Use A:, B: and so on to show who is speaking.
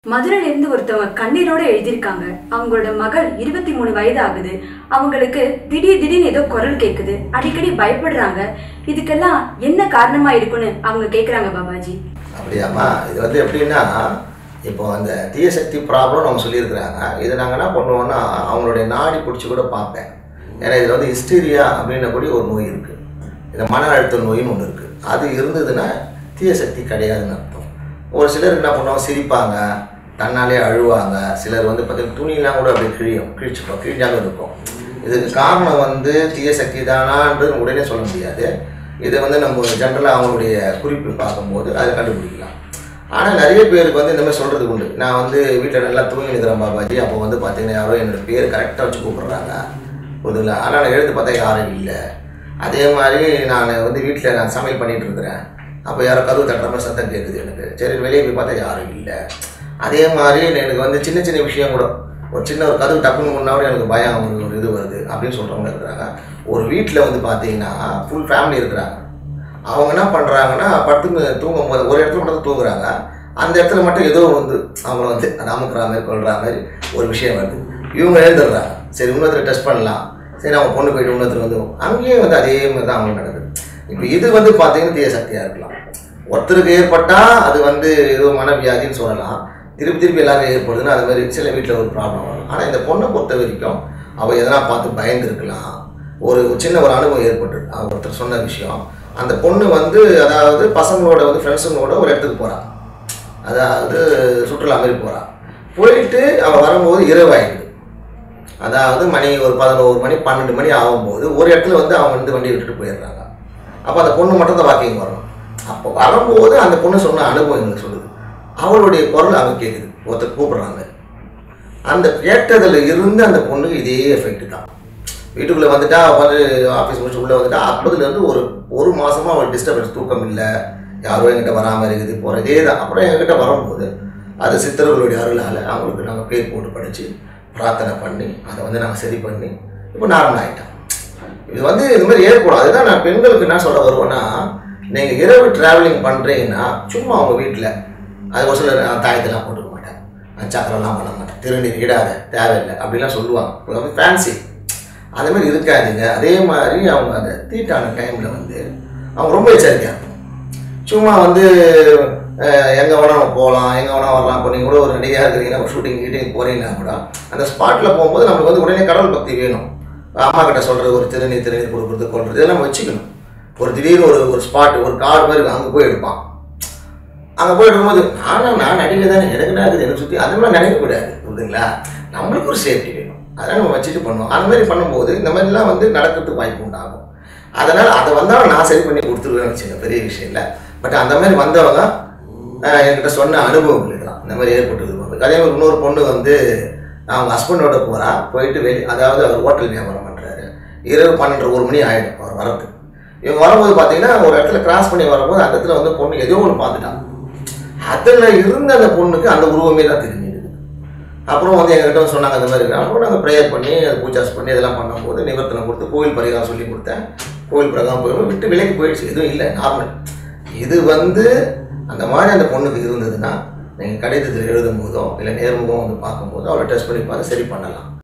A: மதுரையில இருந்து ஒருத்தவங்க கண்ணீரோட எழுதியிருக்காங்க அவங்களோட மகள் இருபத்தி மூணு வயது ஆகுது அவங்களுக்கு திடீர் திடீர்னு ஏதோ குரல் கேக்குது அடிக்கடி பயப்படுறாங்க இதுக்கெல்லாம் என்ன காரணமா இருக்குன்னு அவங்க கேக்குறாங்க பாபாஜி
B: அப்படியாம்மா இது வந்து எப்படின்னா இப்போ அந்த தீய சக்தி ப்ராப்ளம் நம்ம சொல்லியிருக்கிறாங்க இதை நாங்கள் என்ன பண்ணுவோம்னா அவங்களுடைய நாடி பிடிச்சி கூட பார்ப்பேன் ஏன்னா இதில் வந்து ஹிஸ்டீரியா அப்படின்னக்கூடிய ஒரு நோய் இருக்குது இந்த மன அழுத்த நோயின்னு ஒன்று இருக்குது அது இருந்ததுன்னா தீய சக்தி கிடையாதுன்னு அர்த்தம் ஒரு சிலர் என்ன பண்ணுவாங்க சிரிப்பாங்க தன்னாலே அழுவாங்க சிலர் வந்து பார்த்தீங்கன்னா துணியெல்லாம் கூட அப்படியே கிழியும் கிழிச்சுப்போம் கிழிஞ்சாலும் இருக்கும் இதுக்கு காரணம் வந்து தீய சக்தி தானான்றது உடனே சொல்ல முடியாது இதை வந்து நம்ம ஜென்ரலாக அவங்களுடைய குறிப்பு பார்க்கும்போது அதை கண்டுபிடிக்கலாம் ஆனால் நிறைய பேருக்கு வந்து இந்த மாதிரி சொல்கிறது உண்டு நான் வந்து வீட்டில் நல்லா தூங்கி நிற்கிறேன் பாபாஜி அப்போ வந்து பார்த்தீங்கன்னா யாரோ என்னோட பேர் கரெக்டாக வச்சு கூப்பிட்றாங்க புதுல ஆனால் நான் எழுந்து பார்த்தா யாரும் இல்லை அதே மாதிரி நான் வந்து வீட்டில் நான் சமையல் பண்ணிட்டு இருக்கிறேன் அப்போ யாரோ கதவு தட்டுற மாதிரி சத்தம் கேட்குது எனக்கு சரி வெளியே போய் பார்த்தா யாரும் இல்லை அதே மாதிரி எனக்கு வந்து சின்ன சின்ன விஷயம் கூட ஒரு சின்ன ஒரு கதவு டக்குன்னு முன்னாடி எனக்கு பயம் ஒரு ஒரு இது வருது அப்படின்னு சொல்கிறவங்க இருக்கிறாங்க ஒரு வீட்டில் வந்து பார்த்தீங்கன்னா ஃபுல் ஃபேமிலி இருக்கிறாங்க அவங்க என்ன பண்ணுறாங்கன்னா படுத்து தூங்கும் போது ஒரு இடத்துல மட்டும் தூங்குறாங்க அந்த இடத்துல மட்டும் ஏதோ வந்து அவங்கள வந்து அமுக்குற மாதிரி கொள்கிற மாதிரி ஒரு விஷயம் வருது இவங்க எழுந்துடுறாங்க சரி இன்னொருத்தர் டெஸ்ட் பண்ணலாம் சரி அவங்க பொண்ணு போயிட்டு இன்னொருத்தர் வந்து அங்கேயும் வந்து அதே மாதிரி தான் அவங்களுக்கு நடக்குது இப்போ இது வந்து பார்த்தீங்கன்னா தீய சக்தியாக இருக்கலாம் ஒருத்தருக்கு ஏற்பட்டால் அது வந்து ஏதோ மனவியாதின்னு சொல்லலாம் திருப்பி திருப்பி எல்லாரும் ஏற்படுதுன்னா அது மாதிரி சில வீட்டில் ஒரு ப்ராப்ளம் வரும் ஆனால் இந்த பொண்ணை பொறுத்த வரைக்கும் அவள் எதனா பார்த்து பயந்துருக்கலாம் ஒரு சின்ன ஒரு அனுபவம் ஏற்பட்டுருக்கு அவ ஒருத்தர் சொன்ன விஷயம் அந்த பொண்ணு வந்து அதாவது பசங்களோட வந்து ஃப்ரெண்ட்ஸுங்களோட ஒரு இடத்துக்கு போகிறான் அதாவது சுற்றுலா மாதிரி போகிறான் போயிட்டு அவள் வரும்போது இரவாயிடுது அதாவது மணி ஒரு பதினோரு மணி பன்னெண்டு மணி ஆகும்போது ஒரு இடத்துல வந்து அவங்க வந்து வண்டியை விட்டுட்டு போயிடுறாங்க அப்போ அந்த பொண்ணு மட்டும் தான் வாக்கிங் வரணும் அப்போ வரும்போது அந்த பொண்ணு சொன்ன அனுபவம் எங்களுக்கு சொல்லுது அவளுடைய குரல் அவங்க கேட்குது ஒருத்தர் கூப்பிடுறாங்க அந்த கேட்டதில் இருந்து அந்த பொண்ணுக்கு இதே எஃபெக்ட் தான் வீட்டுக்குள்ளே வந்துட்டா வந்து ஆஃபீஸ் முடிச்சு உள்ளே வந்துட்டா அப்போதுலேருந்து ஒரு ஒரு மாதமாக அவள் டிஸ்டர்பன்ஸ் தூக்கம் இல்லை யாரோ என்கிட்ட வராமல் இருக்குது போகிற இதே தான் அப்புறம் எங்ககிட்ட வரும்போது அது சித்தர்களுடைய அருளால் அவங்களுக்கு நாங்கள் பேர் போட்டு படித்து பிரார்த்தனை பண்ணி அதை வந்து நாங்கள் சரி பண்ணி இப்போ நார்மல் ஆகிட்டோம் இது வந்து இது மாதிரி ஏற்படும் அதுதான் நான் பெண்களுக்கு என்ன சொல்ல வருவேன்னா நீங்கள் இரவு ட்ராவலிங் பண்ணுறீங்கன்னா சும்மா அவங்க வீட்டில் அது ஒரு சிலர் நான் தாயத்தெல்லாம் போட்டுக்க மாட்டேன் நான் சக்கரெல்லாம் பண்ண மாட்டேன் திருநீர் இடாத தேவையில்லை அப்படிலாம் சொல்லுவாங்க வந்து ஃபேன்சி அதே மாதிரி இருக்காதுங்க அதே மாதிரி அவங்க அந்த தீட்டான டைமில் வந்து அவங்க ரொம்ப எச்சரிக்கையாக இருக்கும் சும்மா வந்து எங்கே வேணா நம்ம போகலாம் எங்கே வேணா வரலாம் இப்போ நீங்கள் கூட ஒரு நடிகையாக இருக்கிறீங்கன்னா ஒரு ஷூட்டிங் கீட்டிங் போகிறீங்கன்னா கூட அந்த ஸ்பாட்டில் போகும்போது நம்மளுக்கு வந்து உடனே கடவுள் பக்தி வேணும் அம்மா கிட்ட சொல்கிறது ஒரு திருநீர் திருநீர் கொடுக்குறது கொள்வது இதெல்லாம் நம்ம வச்சுக்கணும் ஒரு திடீர்னு ஒரு ஒரு ஸ்பாட் ஒரு கார்டு மாதிரி இருக்கும், அங்கே போய் எடுப்பான் அங்கே போய் எடுக்கும்போது நானும் நான் நடிகை தானே எனக்கு என்ன இருக்குது எனக்கு சுற்றி அந்த மாதிரி நினைக்கக்கூடாது புரியுதுங்களா நம்மளுக்கு ஒரு சேஃப்டி வேணும் அதெல்லாம் நம்ம வச்சுட்டு பண்ணுவோம் அந்த மாதிரி பண்ணும்போது இந்த மாதிரிலாம் வந்து நடக்கிறதுக்கு வாய்ப்பு உண்டாகும் அதனால் அதை வந்தாலும் நான் சரி பண்ணி கொடுத்துருவேன்னு வச்சுங்க பெரிய விஷயம் இல்லை பட் அந்த மாதிரி வந்தவங்க ஆஹ், என்கிட்ட சொன்ன அனுபவங்கள் இதெல்லாம் இந்த மாதிரி ஏற்பட்டது அதே மாதிரி இன்னொரு பொண்ணு வந்து அவங்க ஹஸ்பண்டோட போகிறா போயிட்டு வெளி அதாவது அவர் ஹோட்டல் வியாபாரம் பண்ணுறாரு இரவு பன்னெண்டு ஒரு மணி ஆகிடும் அவர் வரது இவங்க வரும்போது பார்த்தீங்கன்னா ஒரு இடத்துல கிராஸ் பண்ணி வரும்போது அந்த இடத்துல வந்து பொண்ணு ஏதோ ஒன்று பார்த்துட்டான் அதில் இருந்த அந்த பொண்ணுக்கு அந்த உருவமே தான் தெரிஞ்சுது அப்புறம் வந்து எங்ககிட்ட வந்து சொன்னாங்க அந்த மாதிரி இருக்கு. அப்புறம் நாங்கள் ப்ரேயர் பண்ணி அது பூஜாஸ் பண்ணி இதெல்லாம் பண்ணும்போது நிவர்த்தனை கொடுத்து கோவில் பரிகாரம் சொல்லி கொடுத்தேன் கோவில் பிரகாரம் போய் விட்டு விலைக்கு போயிடுச்சு எதுவும் இல்லை நார்மல் இது வந்து அந்த மாதிரி அந்த பொண்ணுக்கு இருந்ததுன்னா நீங்கள் கடிதத்தில் எழுதும் போதோ இல்லை நேர்முகம் வந்து பார்க்கும்போதோ அவளை டெஸ்ட் பண்ணி பார்த்து சரி பண்ணலாம்